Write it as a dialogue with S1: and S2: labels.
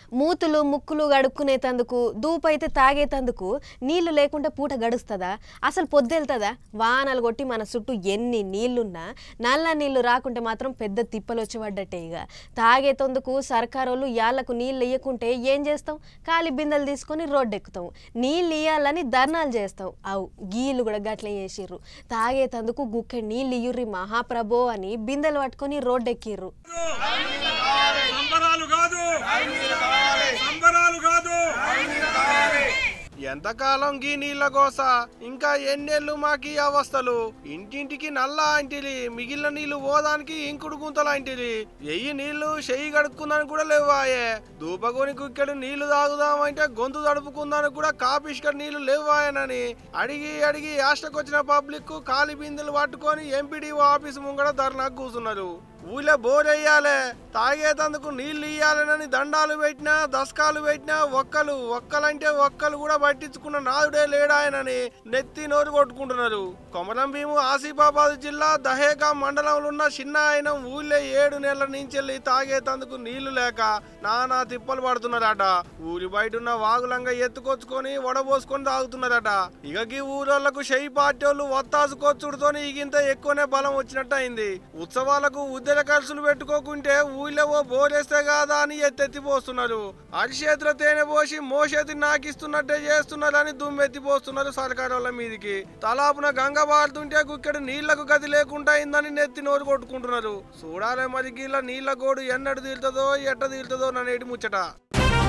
S1: మూతులు ముక్కులు గడుక్కునేతందుకు దూపైతే తాగేతందుకు నీళ్లు లేకుంటే పూట గడుస్తుందా అసలు పొద్దెళ్తుందా వానలు కొట్టి మన చుట్టూ ఎన్ని నీళ్లున్నా నల్ల నీళ్లు రాకుంటే మాత్రం పెద్ద తిప్పలు వచ్చి పడ్డట్టే ఇక తాగేతందుకు సర్కారోళ్ళు యాళ్లకు నీళ్ళు ఇయ్యకుంటే ఏం చేస్తాం ఖాళీ బిందెలు తీసుకొని రోడ్డు ఎక్కుతాం నీళ్ళు ఇయ్యాలని ధర్నాలు చేస్తాం అవు గీళ్ళు కూడా గట్ల చేసిర్రు తాగేతందుకు గుక్కె నీళ్ళు ఇయ్యుర్రి మహాప్రభో అని బిందెలు పట్టుకొని రోడ్డు ఎక్కిర్రు
S2: సంబరాలు కాదు సంబరాలు కాదు ఎంతకాలం గీ నీళ్ళ కోస ఇంకా ఎన్నేళ్ళు మాకి ఈ అవస్థలు ఇంటింటికి నల్ల అంటిలి మిగిలిన నీళ్లు పోదానికి ఇంకుడు గుంతలు అంటిలి ఎయ్యి నీళ్లు చెయ్యి కడుక్కుందానికి కూడా లేవాయే దూపగోని కుక్కడు నీళ్లు తాగుదామంటే గొంతు తడుపుకుందానికి కూడా కాపిష్కర్ నీళ్లు లేవాయనని అడిగి అడిగి యాస్టకొచ్చిన పబ్లిక్ ఖాళీ బిందెలు పట్టుకొని ఎంపీడీఓ ఆఫీస్ ముంగడ ధర్నాకు కూర్చున్నారు ఊళ్ళో బోర్ వేయాలి తాగేతందుకు నీళ్లు ఇయ్యాలనని దండాలు పెట్టినా దశకాలు పెట్టినా ఒక్కలు ఒక్కలంటే ఒక్కలు కూడా పట్టించుకున్న నాదుడే లేడాయనని నెత్తి నోరు కొట్టుకుంటున్నారు కొమరం భీము ఆసిఫాబాద్ జిల్లా దహేగా మండలంలో ఉన్న చిన్న ఆయన ఊళ్ళో ఏడు నెలల నుంచి వెళ్ళి తాగేతందుకు నీళ్లు లేక నానా తిప్పలు పడుతున్నారట ఊరి బయట ఉన్న వాగులంగా ఎత్తుకొచ్చుకొని వడబోసుకొని తాగుతున్నారట ఇక ఈ ఊరోళ్లకు షెయి పార్టీ వాళ్ళు ఒత్తాసుకొచ్చుడుతోని ఇగింత ఎక్కువనే బలం వచ్చినట్టు అయింది ఉత్సవాలకు ఉద్దెల ఖర్చులు పెట్టుకోకుంటే ఊళ్ళో ఓ బోరేస్తే కాదా అని ఎత్తెత్తిపోస్తున్నారు అరిచేతుల తేనె పోసి మోసేతి నాకిస్తున్నట్టే చేస్తున్నారని దుమ్మెత్తిపోస్తున్నారు సర్కారు వాళ్ళ మీదికి తలాపున గంగ బారుతుంటే కుక్కడు నీళ్లకు గది లేకుండా అయిందని నెత్తి నోరు కొట్టుకుంటున్నారు చూడాలి మరి గీళ్ళ నీళ్ల గోడు ఎన్నడు తీరుతుందో ఎట్ట తీరుతుందో నన్నేటి ముచ్చట